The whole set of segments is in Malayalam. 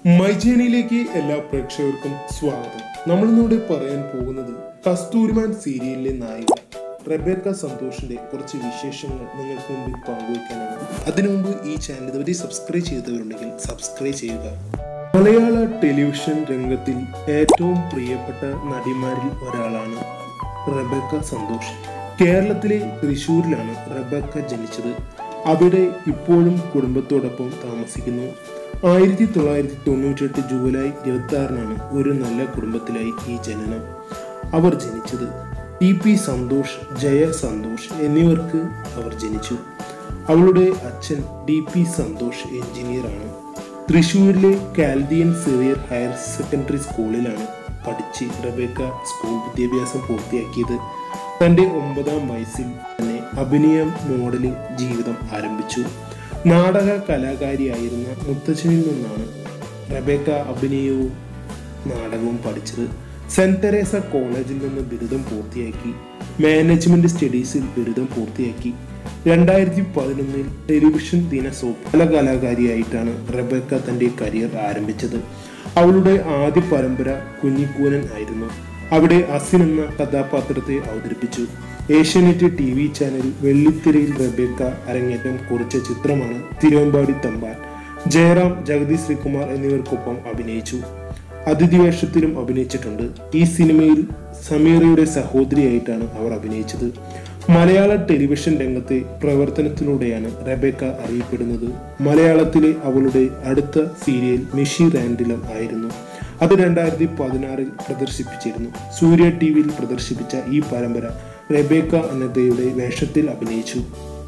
മൈജേണിയിലേക്ക് എല്ലാ പ്രേക്ഷകർക്കും സ്വാഗതം നമ്മളിന്നിവിടെ പറയാൻ പോകുന്നത് കസ്തൂരിമാൻ സീരിയലിലെ നായിക റെബേക്ക സന്തോഷിന്റെ കുറച്ച് വിശേഷങ്ങൾ നിങ്ങൾക്ക് മുമ്പിൽ പങ്കുവയ്ക്കാനാണ് അതിനു മുമ്പ് ഈ ചാനൽ ഇതുവരെ സബ്സ്ക്രൈബ് ചെയ്തവരുണ്ടെങ്കിൽ സബ്സ്ക്രൈബ് ചെയ്യുക മലയാള ടെലിവിഷൻ രംഗത്തിൽ ഏറ്റവും പ്രിയപ്പെട്ട നടിമാരിൽ ഒരാളാണ് റെബേക്ക സന്തോഷ് കേരളത്തിലെ തൃശ്ശൂരിലാണ് റെബേക്ക ജനിച്ചത് അവിടെ ഇപ്പോഴും കുടുംബത്തോടൊപ്പം താമസിക്കുന്നു ആയിരത്തി തൊള്ളായിരത്തി തൊണ്ണൂറ്റെട്ട് ജൂലൈ ഇരുപത്തി ആറിനാണ് ഒരു നല്ല കുടുംബത്തിലായി ഈ ജനനം അവർ ജനിച്ചത് ടി പി സന്തോഷ് ജയ സന്തോഷ് എന്നിവർക്ക് അവർ ജനിച്ചു അവളുടെ അച്ഛൻ ഡി പി സന്തോഷ് എഞ്ചിനീയറാണ് തൃശ്ശൂരിലെ കാൽദിയൻ സിറിയർ ഹയർ സെക്കൻഡറി സ്കൂളിലാണ് പഠിച്ച് റബേക്ക സ്കൂൾ വിദ്യാഭ്യാസം പൂർത്തിയാക്കിയത് തൻ്റെ ഒമ്പതാം വയസ്സിൽ തന്നെ അഭിനയ മോഡലിംഗ് ജീവിതം ആരംഭിച്ചു നാടക കലാകാരിയായിരുന്ന മുത്തച്ഛനിൽ നിന്നാണ് റബേക്ക അഭിനയവും നാടകവും പഠിച്ചത് സെന്റ് തെരേസ കോളേജിൽ നിന്ന് ബിരുദം പൂർത്തിയാക്കി മാനേജ്മെന്റ് സ്റ്റഡീസിൽ ബിരുദം പൂർത്തിയാക്കി രണ്ടായിരത്തി പതിനൊന്നിൽ ടെലിവിഷൻ ദിന സോപ്പ് കലാകാരിയായിട്ടാണ് റബേക്ക തന്റെ കരിയർ ആരംഭിച്ചത് അവളുടെ ആദ്യ പരമ്പര കുഞ്ഞിക്കൂനൻ ആയിരുന്നു അവിടെ അസിൻ എന്ന കഥാപാത്രത്തെ അവതരിപ്പിച്ചു ഏഷ്യാനെറ്റ് ടി വി ചാനൽ വെള്ളിത്തിരയിൽ റബേക്ക അരങ്ങേറ്റം കുറിച്ച ചിത്രമാണ് തിരുവമ്പാടി തമ്പാൻ ജയറാം ജഗദീഷ് ശ്രീകുമാർ എന്നിവർക്കൊപ്പം അഭിനയിച്ചു അതിഥി വേഷത്തിലും അഭിനയിച്ചിട്ടുണ്ട് ഈ സിനിമയിൽ സമീറയുടെ സഹോദരിയായിട്ടാണ് അവർ അഭിനയിച്ചത് മലയാള ടെലിവിഷൻ രംഗത്തെ പ്രവർത്തനത്തിലൂടെയാണ് റബേക്ക അറിയപ്പെടുന്നത് മലയാളത്തിലെ അവളുടെ അടുത്ത സീരിയൽ മിഷി റാൻഡിലം ആയിരുന്നു അത് രണ്ടായിരത്തി പതിനാറിൽ പ്രദർശിപ്പിച്ചിരുന്നു സൂര്യ ടി വിയിൽ പ്രദർശിപ്പിച്ച ഈ പരമ്പര റബേക്ക എന്നതയുടെ വേഷത്തിൽ അഭിനയിച്ചു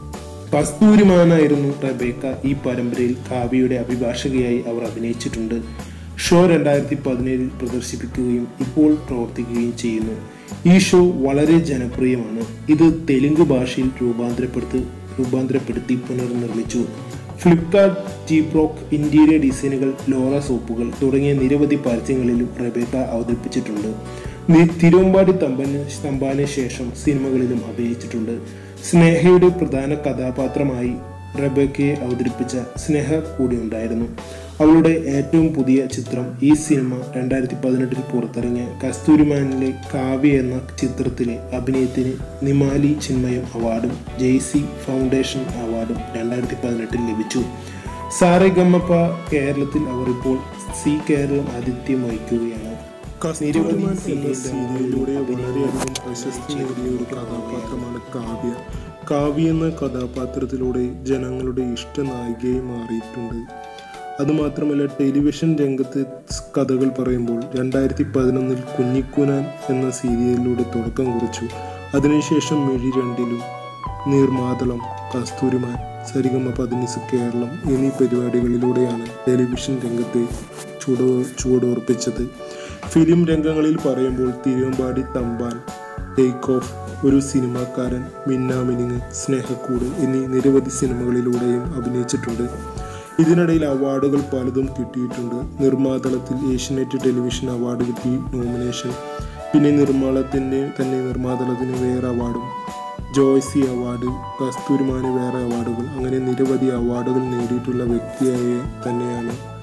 കസ്തൂരിമാനായിരുന്നു റബേക്ക ഈ പരമ്പരയിൽ കാവ്യയുടെ അഭിഭാഷകയായി അവർ അഭിനയിച്ചിട്ടുണ്ട് ഷോ രണ്ടായിരത്തി പതിനേഴിൽ പ്രദർശിപ്പിക്കുകയും ഇപ്പോൾ പ്രവർത്തിക്കുകയും ചെയ്യുന്നു ഈ ഷോ വളരെ ജനപ്രിയമാണ് ഇത് തെലുങ്ക് ഭാഷയിൽ രൂപാന്തരപ്പെടുത്തി രൂപാന്തരപ്പെടുത്തി പുനർനിർമ്മിച്ചു ഫ്ലിപ്കാർട്ട് ജീപ്രോക്ക് ഇന്റീരിയർ ഡിസൈനുകൾ ലോറ സോപ്പുകൾ തുടങ്ങിയ നിരവധി പരസ്യങ്ങളിലും റബേക്ക അവതരിപ്പിച്ചിട്ടുണ്ട് നി- തിരുവമ്പാടി തമ്പന് തമ്പാന് ശേഷം സിനിമകളിലും അഭിനയിച്ചിട്ടുണ്ട് സ്നേഹയുടെ പ്രധാന കഥാപാത്രമായി റബേക്കയെ അവതരിപ്പിച്ച സ്നേഹ കൂടി ഉണ്ടായിരുന്നു അവളുടെ ഏറ്റവും പുതിയ ചിത്രം ഈ സിനിമ രണ്ടായിരത്തി പതിനെട്ടിൽ പുറത്തിറങ്ങിയ കസ്തൂരിമാനിലെ കാവ്യ എന്ന ചിത്രത്തിലെ അഭിനയത്തിന് നിമാലി ചിന്മയം അവാർഡും ജെയ്സി ഫൗണ്ടേഷൻ അവാർഡും രണ്ടായിരത്തി പതിനെട്ടിൽ ലഭിച്ചു സാരഗമ്മപ്പ കേരളത്തിൽ അവർ ഇപ്പോൾ സി കേരളം ആതിഥ്യം വഹിക്കുകയാണ് കസ്തൂരിമാൻ എന്ന സീരിയലിലൂടെ വളരെയധികം പ്രശസ്തി നേടിയ ഒരു കഥാപാത്രമാണ് കാവ്യ കാവ്യ എന്ന കഥാപാത്രത്തിലൂടെ ജനങ്ങളുടെ ഇഷ്ട നായികയായി മാറിയിട്ടുണ്ട് അതുമാത്രമല്ല ടെലിവിഷൻ രംഗത്ത് കഥകൾ പറയുമ്പോൾ രണ്ടായിരത്തി പതിനൊന്നിൽ കുഞ്ഞിക്കുനാൻ എന്ന സീരിയലിലൂടെ തുടക്കം കുറിച്ചു അതിനുശേഷം മിഴി രണ്ടിലും നീർമാതളം കസ്തൂരിമാൻ സരിഗമ പതിനിസ് കേരളം എന്നീ പരിപാടികളിലൂടെയാണ് ടെലിവിഷൻ രംഗത്തെ ചുവട് ചുവടുറപ്പിച്ചത് ഫിലിം രംഗങ്ങളിൽ പറയുമ്പോൾ തിരുവമ്പാടി തമ്പാൻ ടേക്ക് ഓഫ് ഒരു സിനിമാക്കാരൻ മിന്നാമിനിങ് സ്നേഹക്കൂട് എന്നീ നിരവധി സിനിമകളിലൂടെയും അഭിനയിച്ചിട്ടുണ്ട് ഇതിനിടയിൽ അവാർഡുകൾ പലതും കിട്ടിയിട്ടുണ്ട് നിർമ്മാതളത്തിൽ ഏഷ്യനെറ്റ് ടെലിവിഷൻ അവാർഡ് കിട്ടി നോമിനേഷൻ പിന്നെ നിർമ്മാണത്തിൻ്റെ തന്നെ നിർമ്മാതളത്തിന് വേറെ അവാർഡും ജോയ്സി അവാർഡ് കസ്തൂരിമാന് വേറെ അവാർഡുകൾ അങ്ങനെ നിരവധി അവാർഡുകൾ നേടിയിട്ടുള്ള വ്യക്തിയായ തന്നെയാണ്